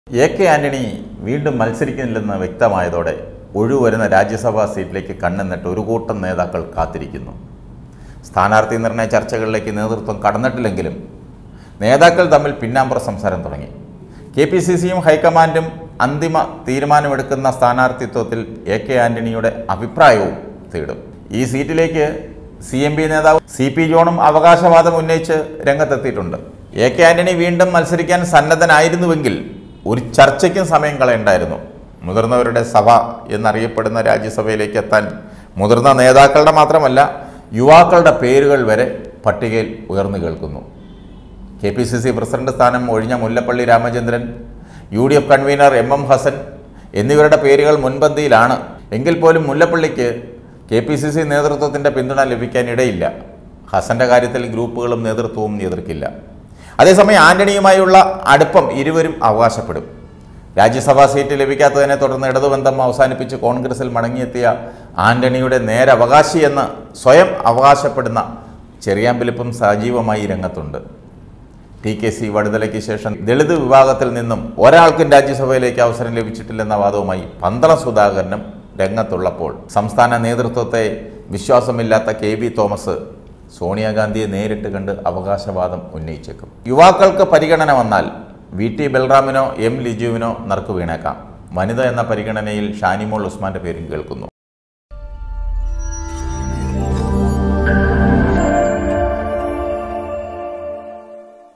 A K Antony വീണ്ടും മത്സരിക്കുന്നില്ലെന്ന് വ്യക്തമായതോടെ ഒഴിവരുന്ന രാജ്യസഭാ സീറ്റിലേക്ക് കണ്ണെന്നിട്ട് ഒരു കൂട്ടം നേതാക്കൾ കാത്തിരിക്കുന്നു സ്ഥാനാർത്ഥി നിർണയ ചർച്ചകളിലേക്ക് നേതൃത്വം കടന്നിട്ടില്ലെങ്കിലും നേതാക്കൾ തമ്മിൽ പിന്നാമ്പുറ സംസാരം തുടങ്ങി കെ പി സി സിയും ഹൈക്കമാൻഡും അന്തിമ തീരുമാനമെടുക്കുന്ന സ്ഥാനാർത്ഥിത്വത്തിൽ എ കെ ആന്റണിയുടെ അഭിപ്രായവും തേടും ഈ സീറ്റിലേക്ക് സി എം പി നേതാവ് സി പി ജോണും അവകാശവാദം ഉന്നയിച്ച് രംഗത്തെത്തിയിട്ടുണ്ട് എ കെ ആന്റണി വീണ്ടും മത്സരിക്കാൻ സന്നദ്ധനായിരുന്നുവെങ്കിൽ ഒരു ചർച്ചയ്ക്കും സമയം കളയണ്ടായിരുന്നു മുതിർന്നവരുടെ സഭ എന്നറിയപ്പെടുന്ന രാജ്യസഭയിലേക്ക് എത്താൻ മുതിർന്ന നേതാക്കളുടെ മാത്രമല്ല യുവാക്കളുടെ പേരുകൾ വരെ പട്ടികയിൽ ഉയർന്നു കേൾക്കുന്നു K P C C president സ്ഥാനം ഒഴിഞ്ഞ Mullappally Ramachandran U D F convener M M Hasan എന്നിവരുടെ പേരുകൾ മുൻപന്തിയിലാണ് എങ്കിൽ പോലും മുല്ലപ്പള്ളിക്ക് കെ പി സി സി നേതൃത്വത്തിൻ്റെ പിന്തുണ ലഭിക്കാൻ ഇടയില്ല ഹസന്റെ കാര്യത്തിൽ ഗ്രൂപ്പുകളും നേതൃത്വവും എതിർക്കില്ല അതേസമയം ആന്റണിയുമായുള്ള അടുപ്പം ഇരുവരും അവകാശപ്പെടും രാജ്യസഭാ സീറ്റ് ലഭിക്കാത്തതിനെ തുടർന്ന് ഇടതുബന്ധം അവസാനിപ്പിച്ച് കോൺഗ്രസിൽ മടങ്ങിയെത്തിയ ആന്റണിയുടെ നേരവകാശിയെന്ന് സ്വയം അവകാശപ്പെടുന്ന ചെറിയാമ്പലിപ്പം സജീവമായി രംഗത്തുണ്ട് ടി കെ സി വടുതലയ്ക്ക് ശേഷം ദളിത് വിഭാഗത്തിൽ നിന്നും ഒരാൾക്കും രാജ്യസഭയിലേക്ക് അവസരം ലഭിച്ചിട്ടില്ലെന്ന വാദവുമായി പന്തളം സുധാകരനും രംഗത്തുള്ളപ്പോൾ സംസ്ഥാന നേതൃത്വത്തെ വിശ്വാസമില്ലാത്ത കെ വി തോമസ് സോണിയാഗാന്ധിയെ നേരിട്ട് കണ്ട് അവകാശവാദം ഉന്നയിച്ചേക്കും യുവാക്കൾക്ക് പരിഗണന വന്നാൽ വി ടി ബൽറാമിനോ എം ലിജുവിനോ നറുക്കു വീണേക്കാം വനിത എന്ന പരിഗണനയിൽ ഷാനിമോൾ ഉസ്മാന്റെ പേരും കേൾക്കുന്നു